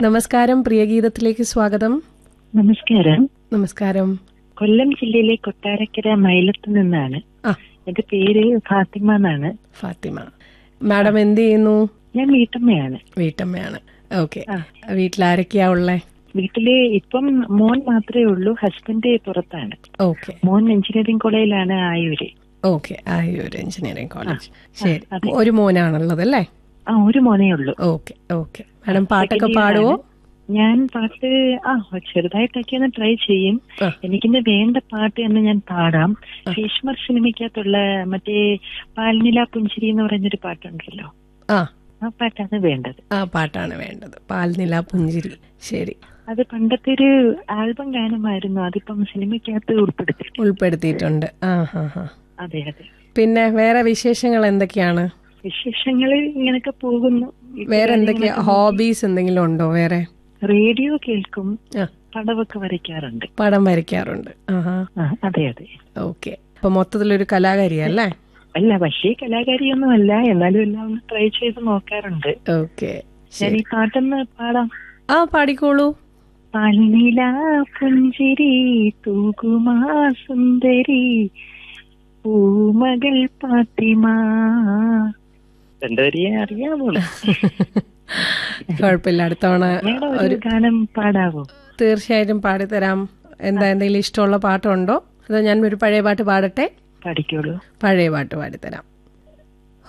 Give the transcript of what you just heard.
നമസ്കാരം പ്രിയഗീതത്തിലേക്ക് സ്വാഗതം നമസ്കാരം നമസ്കാരം കൊല്ലം ജില്ലയിലെ കൊട്ടാരക്കര മൈലത്ത് നിന്നാണ് ആ എന്റെ പേര് ഫാത്തിമ എന്നാണ് ഫാത്തിമ മാഡം എന്ത് ചെയ്യുന്നു ഞാൻ വീട്ടമ്മയാണ് വീട്ടമ്മയാണ് ഓക്കെ ആ. വീട്ടിലാരൊക്കെയാ ഉള്ളേ വീട്ടില് ഇപ്പം മോൻ മാത്രമേ ഉള്ളൂ ഹസ്ബൻഡ് പുറത്താണ് ഓക്കെ മോൻ എഞ്ചിനീയറിംഗ് കോളേജിലാണ് ആയൂര് ഓക്കെ ആയൊരു എഞ്ചിനീയറിംഗ് കോളേജ് ശരി അതെ. ഒരു മോനാണുള്ളത് അല്ലേ ആ ഒരു മോനേ ഉള്ളൂ ഓക്കെ ഓക്കെ മാഡം പാട്ടൊക്കെ Second year പാടുവോ ആണ്. ഞാൻ പാട്ട് ആ ചെറുതായിട്ടൊക്കെ ഒന്ന് ട്രൈ ചെയ്യും ആ. എനിക്കിന്ന് വേണ്ട പാട്ട് എന്ന് ഞാൻ പാടാം ഭീഷ്മർ സിനിമയ്ക്കകത്തുള്ള മറ്റേ പാൽനില പുഞ്ചിരി എന്ന് പറയുന്നൊരു പാട്ടുണ്ടല്ലോ ആ ആ പാട്ടാണ് വേണ്ടത് ആ പാട്ടാണ് വേണ്ടത് പാൽനില പുഞ്ചിരി ശരി അത് പണ്ടത്തെ ഒരു ആൽബം ഗാനമായിരുന്നു അതിപ്പം സിനിമയ്ക്കകത്ത് ഉൾപ്പെടുത്തി ഉൾപ്പെടുത്തിയിട്ടുണ്ട് ആ ഹാ ഹാ അതെ അതെ പിന്നെ വേറെ വിശേഷങ്ങൾ എന്തൊക്കെയാണ് വിശേഷങ്ങള് ഇങ്ങനൊക്കെ പോകുന്നു വേറെ എന്തൊക്കെയാ ഹോബീസ് എന്തെങ്കിലും ഉണ്ടോ വേറെ റേഡിയോ കേൾക്കും ആ പടവൊക്കെ വരയ്ക്കാറുണ്ട് പടം വരയ്ക്കാറുണ്ട് ആഹാ ആ അതെ അതെ ഓക്കെ അപ്പൊ മൊത്തത്തിലൊരു കലാകാരിയല്ലേ അല്ല പക്ഷേ കലാകാരിയൊന്നും അല്ല എന്നാലും എല്ലാം ഒന്ന് ട്രൈ ചെയ്ത് നോക്കാറുണ്ട് ഓക്കെ ഞാൻ ഈ പാട്ടൊന്ന് പാടാം ആ പാടിക്കോളൂ പാൽനില പുഞ്ചിരി തൂകുമാ സുന്ദരി പൂമകൾ പാത്തിമ രണ്ടുപേരെയും അറിയാമോ കുഴപ്പമില്ല അടുത്ത തവണ മേഡം ഒരു ഗാനം പാടാവോ തീർച്ചയായിട്ടും പാടിത്തരാം എന്താ എന്തെങ്കിലും ഇഷ്ടമുള്ള പാട്ടുണ്ടോ അതോ ഞാൻ ഒരു പഴയ പാട്ട് പാടട്ടെ പഠിക്കുള്ളൂ പഴയ പാട്ട് പാടിത്തരാം